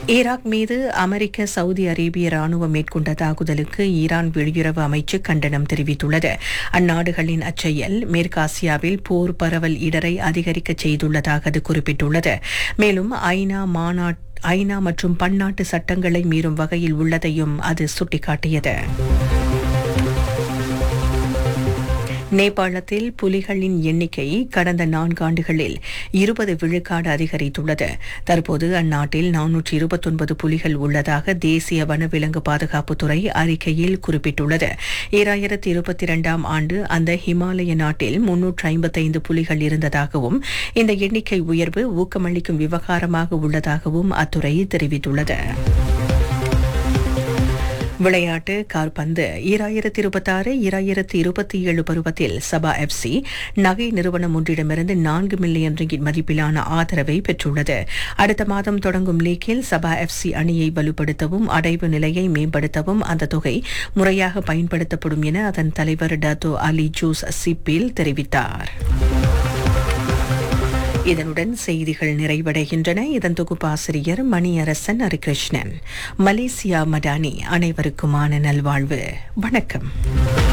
Iraq மீது அமெரிக்க Saudi அரேபிய ராணுவம் மேற்கொண்ட தாக்குதலுக்கு ஈரான் வெளியுறவு அமைச்சு கண்டனம் தெரிவித்துள்ளது அந்நாடுகளின் அச்செயல் மேற்காசியாவில் போர் பரவல் இடரை அதிகரிக்க செய்துள்ளதாக அது குறிப்பிட்டுள்ளது மேலும் ஐநா மாநாட் ஐநா மற்றும் பன்னாட்டு சட்டங்களை மீறும் வகையில் உள்ளதையும் அது சுட்டிக்காட்டியது நேபாளத்தில் புலிகளின் எண்ணிக்கை கடந்த நான்காண்டுகளில் இருபது விழுக்காடு அதிகரித்துள்ளது தற்போது அந்நாட்டில் நானூற்றி இருபத்தொன்பது புலிகள் உள்ளதாக தேசிய வனவிலங்கு பாதுகாப்புத்துறை அறிக்கையில் குறிப்பிட்டுள்ளது ஈராயிரத்தி இருபத்தி இரண்டாம் ஆண்டு அந்த ஹிமாலய நாட்டில் முன்னூற்று ஐம்பத்தைந்து புலிகள் இருந்ததாகவும் இந்த எண்ணிக்கை உயர்வு ஊக்கமளிக்கும் விவகாரமாக உள்ளதாகவும் அத்துறை தெரிவித்துள்ளது விளையாட்டு கார்பந்து ஈராயிரத்தி இருபத்தாறு ஈராயிரத்தி இருபத்தி ஏழு பருவத்தில் சபா எஃப்சி நகை நிறுவனம் ஒன்றிடமிருந்து நான்கு மில்லியன் ரிங்கிட் மதிப்பிலான ஆதரவை பெற்றுள்ளது அடுத்த மாதம் தொடங்கும் லீக்கில் சபா எஃப்சி அணியை வலுப்படுத்தவும் அடைவு நிலையை மேம்படுத்தவும் அந்த தொகை முறையாக பயன்படுத்தப்படும் என அதன் தலைவர் டத்தோ அலி ஜூஸ் சிப்பில் தெரிவித்தார் இதனுடன் செய்திகள் நிறைவடைகின்றன இதன் தொகுப்பாசிரியர் மணியரசன் ஹரிகிருஷ்ணன் மலேசியா மடானி அனைவருக்குமான நல்வாழ்வு வணக்கம்